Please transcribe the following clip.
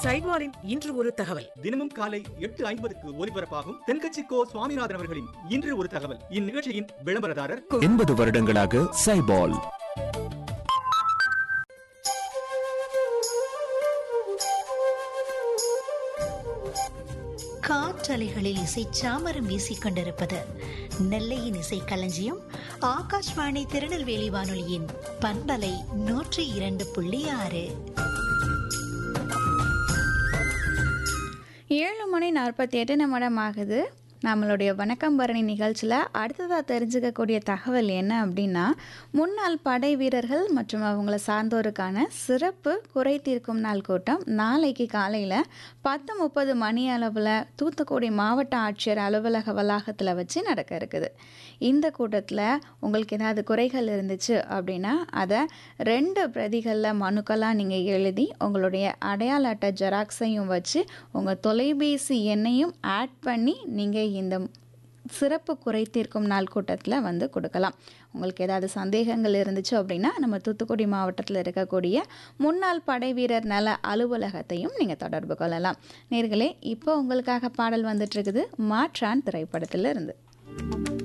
சைவாரின் இன்று ஒரு தகவல் தினமும் காலை எட்டு ஐம்பதுக்கு ஒலிபரப்பாகும் தென்கட்சி கோ சுவாமிநாதன் அவர்களின் இன்று ஒரு தகவல் இந்நிகழ்ச்சியின் விளம்பரதாரர் எண்பது வருடங்களாக சைபால் காற்றலைகளில் இசை சாமரம் வீசிக் கொண்டிருப்பது நெல்லையின் இசை களஞ்சியம் ஆகாஷ்வாணி திருநெல்வேலி வானொலியின் பண்பலை நூற்றி இரண்டு புள்ளி ஆறு ஏழு மணி நாற்பத்தி எட்டு நிமிடம் ஆகுது நம்மளுடைய வணக்கம் பரணி நிகழ்ச்சியில் அடுத்ததாக தெரிஞ்சுக்கக்கூடிய தகவல் என்ன அப்படின்னா முன்னாள் படை வீரர்கள் மற்றும் அவங்கள சார்ந்தோருக்கான சிறப்பு குறை தீர்க்கும் நாள் கூட்டம் நாளைக்கு காலையில் பத்து முப்பது மணி அளவில் தூத்துக்குடி மாவட்ட ஆட்சியர் அலுவலக வளாகத்தில் வச்சு நடக்க இருக்குது இந்த கூட்டத்தில் உங்களுக்கு ஏதாவது குறைகள் இருந்துச்சு அப்படின்னா அதை ரெண்டு பிரதிகளில் மனுக்களாக நீங்கள் எழுதி உங்களுடைய அடையாள அட்டை ஜெராக்ஸையும் வச்சு உங்கள் தொலைபேசி எண்ணையும் ஆட் பண்ணி நீங்கள் இந்த சிறப்பு குறை தீர்க்கும் நாள் கூட்டத்தில் வந்து கொடுக்கலாம் உங்களுக்கு ஏதாவது சந்தேகங்கள் இருந்துச்சு அப்படின்னா நம்ம தூத்துக்குடி மாவட்டத்தில் இருக்கக்கூடிய முன்னாள் படை வீரர் நல அலுவலகத்தையும் நீங்கள் தொடர்பு கொள்ளலாம் நேர்களே இப்போ உங்களுக்காக பாடல் வந்துட்டு இருக்குது மாற்றான் திரைப்படத்தில் இருந்து